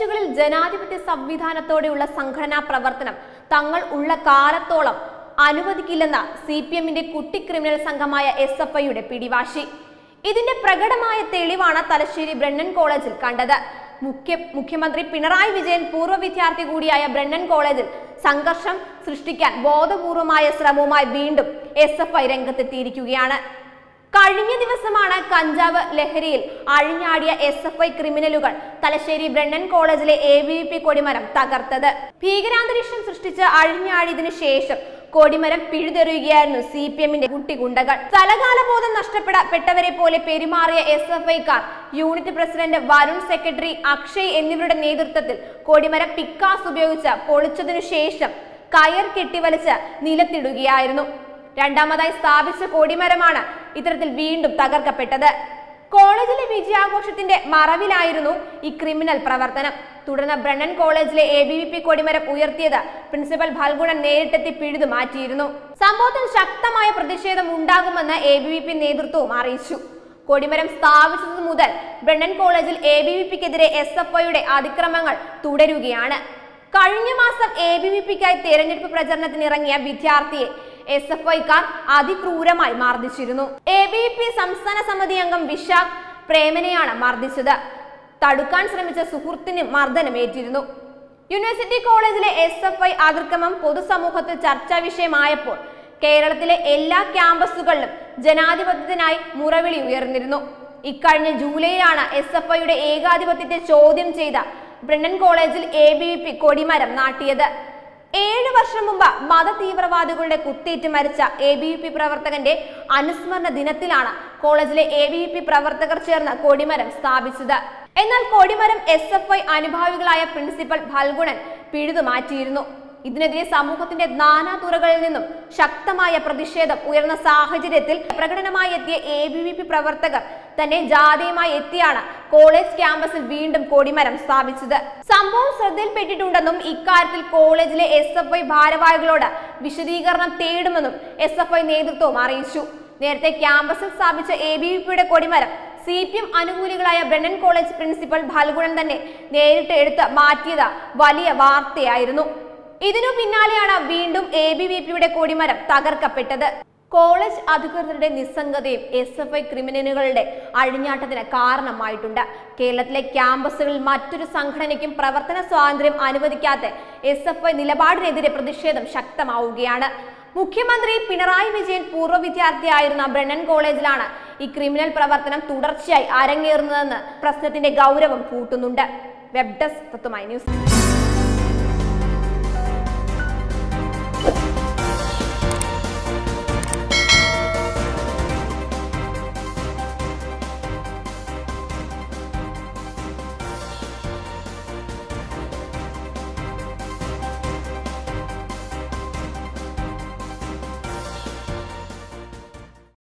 കോളേജുകളിൽ ജനാധിപത്യ സംവിധാനത്തോടെയുള്ള സംഘടനാ പ്രവർത്തനം തങ്ങൾ ഉള്ള കാലത്തോളം അനുവദിക്കില്ലെന്ന സി പി എമ്മിന്റെ കുട്ടി ക്രിമിനൽ സംഘമായ എസ് എഫ് ഐയുടെ പിടിവാശി ഇതിന്റെ പ്രകടമായ തെളിവാണ് തലശ്ശേരി ബ്രണ്ണൻ കോളേജിൽ കണ്ടത് മുഖ്യ മുഖ്യമന്ത്രി പിണറായി വിജയൻ പൂർവ്വ വിദ്യാർത്ഥി കൂടിയായ ബ്രണ്ണൻ കോളേജിൽ സംഘർഷം സൃഷ്ടിക്കാൻ ബോധപൂർവമായ ശ്രമവുമായി വീണ്ടും എസ് എഫ് ഐ രംഗത്തെത്തിയിരിക്കുകയാണ് കഴിഞ്ഞ ദിവസമാണ് കഞ്ചാവ് ലഹരിയിൽ അഴിഞ്ഞാടിയ എസ് എഫ് ഐ ക്രിമിനലുകൾ തലശ്ശേരി ബ്രണ്ണൻ കോളേജിലെ എ ബി വി പി കൊടിമരം തകർത്തത് ഭീകരാന്തരീക്ഷം സൃഷ്ടിച്ച് അഴിഞ്ഞാടിയതിനു ശേഷം കൊടിമരം പിഴുതെറിയുകയായിരുന്നു സി പി എമ്മിന്റെ കുട്ടിഗുണ്ടകൾ സ്ഥലകാലബോധം നഷ്ടപ്പെടപ്പെട്ടവരെ പോലെ പെരുമാറിയ എസ് എഫ് ഐക്കാർ unit president Varun secretary Akshay എന്നിവരുടെ നേതൃത്വത്തിൽ കൊടിമരം പിക്കാസ് ഉപയോഗിച്ച് പൊളിച്ചതിനു ശേഷം കയർ കെട്ടിവലിച്ച് നിലത്തിടുകയായിരുന്നു രണ്ടാമതായി സ്ഥാപിച്ച കൊടിമരമാണ് ഇത്തരത്തിൽ വീണ്ടും തകർക്കപ്പെട്ടത് കോളേജിലെ വിജയാഘോഷത്തിന്റെ മറവിലായിരുന്നു ഈ ക്രിമിനൽ പ്രവർത്തനം തുടർന്ന് ബ്രണ്ണൻ കോളേജിലെ എ ബി വി പി കൊടിമരം ഉയർത്തിയത് പ്രിൻസിപ്പൽ ഫൽഗുണൻ നേരിട്ടെത്തി പിഴുതു മാറ്റിയിരുന്നു സംഭവത്തിൽ ശക്തമായ പ്രതിഷേധം ഉണ്ടാകുമെന്ന് എ ബി വി പി നേതൃത്വവും അറിയിച്ചു കൊടിമരം സ്ഥാപിച്ചത് മുതൽ ബ്രണ്ണൻ കോളേജിൽ എ ബി വി പിക്കെതിരെ എസ് എഫ് ഐയുടെ അതിക്രമങ്ങൾ തുടരുകയാണ് കഴിഞ്ഞ മാസം എ ബി വി പിക്കായി തെരഞ്ഞെടുപ്പ് പ്രചരണത്തിന് ഇറങ്ങിയ വിദ്യാർത്ഥിയെ എസ് എഫ് ഐക്കാർ അതിക്രൂരമായി മർദ്ദിച്ചിരുന്നു എ ബി വി പി സംസ്ഥാന സമിതി അംഗം വിശാഖ് പ്രേമനെയാണ് മർദ്ദിച്ചത് തടുക്കാൻ ശ്രമിച്ച സുഹൃത്തിന് മർദ്ദനമേറ്റിരുന്നു യൂണിവേഴ്സിറ്റി കോളേജിലെ എസ് എഫ് ഐ അതിക്രമം പൊതുസമൂഹത്തിൽ ചർച്ചാ വിഷയമായപ്പോൾ കേരളത്തിലെ എല്ലാ ക്യാമ്പസുകളിലും ജനാധിപത്യത്തിനായി മുറവിളി ഉയർന്നിരുന്നു ഇക്കഴിഞ്ഞ ജൂലൈയിലാണ് എസ് എഫ് ഐയുടെ ഏകാധിപത്യത്തെ ചോദ്യം ചെയ്ത ബ്രണ്ണൻ കോളേജിൽ എ ബി വി പി കൊടിമരം നാട്ടിയത് ഏഴ് വർഷം മുമ്പ് മത തീവ്രവാദികളുടെ കുത്തേറ്റ് മരിച്ച എ ബി വി പി പ്രവർത്തകന്റെ അനുസ്മരണ ദിനത്തിലാണ് കോളേജിലെ എ ബി വി പി പ്രവർത്തകർ ചേർന്ന് കൊടിമരം സ്ഥാപിച്ചത് എന്നാൽ കൊടിമരം എസ് എഫ് ഐ അനുഭാവികളായ പ്രിൻസിപ്പൽ ഫൽഗുണൻ പിഴുതു മാറ്റിയിരുന്നു ഇതിനെതിരെ സമൂഹത്തിന്റെ നാനാ തുറകളിൽ നിന്നും ശക്തമായ പ്രതിഷേധം ഉയർന്ന സാഹചര്യത്തിൽ പ്രകടനമായി എത്തിയ എ ബി വി പി പ്രവർത്തകർ തന്നെ ജാഥയുമായി എത്തിയാണ് കോളേജ് ക്യാമ്പസിൽ വീണ്ടും കൊടിമരം സ്ഥാപിച്ചത് സംഭവം ശ്രദ്ധയിൽപ്പെട്ടിട്ടുണ്ടെന്നും ഇക്കാര്യത്തിൽ കോളേജിലെ എസ് എഫ് ഐ ഭാരവാഹികളോട് വിശദീകരണം തേടുമെന്നും എസ് എഫ് ഐ നേതൃത്വവും അറിയിച്ചു നേരത്തെ ക്യാമ്പസിൽ സ്ഥാപിച്ച എ ബി വി പിയുടെ കൊടിമരം സി പി എം അനുകൂലികളായ ബ്രണ്ണൻ കോളേജ് പ്രിൻസിപ്പൽ ഫൽഗുണൻ തന്നെ നേരിട്ട് എടുത്ത് മാറ്റിയത് വലിയ വാർത്തയായിരുന്നു ഇതിനു പിന്നാലെയാണ് വീണ്ടും എ ബി വി പിയുടെ കൊടിമരം തകർക്കപ്പെട്ടത് കോളേജ് അധികൃതരുടെ നിസ്സംഗതയും എസ് എഫ് ഐ ക്രിമിനലുകളുടെ അഴിഞ്ഞാട്ടത്തിന് കാരണമായിട്ടുണ്ട് കേരളത്തിലെ ക്യാമ്പസുകളിൽ മറ്റൊരു സംഘടനയ്ക്കും പ്രവർത്തന സ്വാതന്ത്ര്യം അനുവദിക്കാത്ത എസ് എഫ് ഐ നിലപാടിനെതിരെ പ്രതിഷേധം ശക്തമാവുകയാണ് മുഖ്യമന്ത്രി പിണറായി വിജയൻ പൂർവ്വ വിദ്യാർത്ഥിയായിരുന്ന ബ്രണ്ണൻ കോളേജിലാണ് ഈ ക്രിമിനൽ പ്രവർത്തനം തുടർച്ചയായി അരങ്ങേറുന്നതെന്ന് പ്രശ്നത്തിന്റെ ഗൗരവം കൂട്ടുന്നുണ്ട് വെബ് ഡെസ്ക് തത്വമായി ന്യൂസ്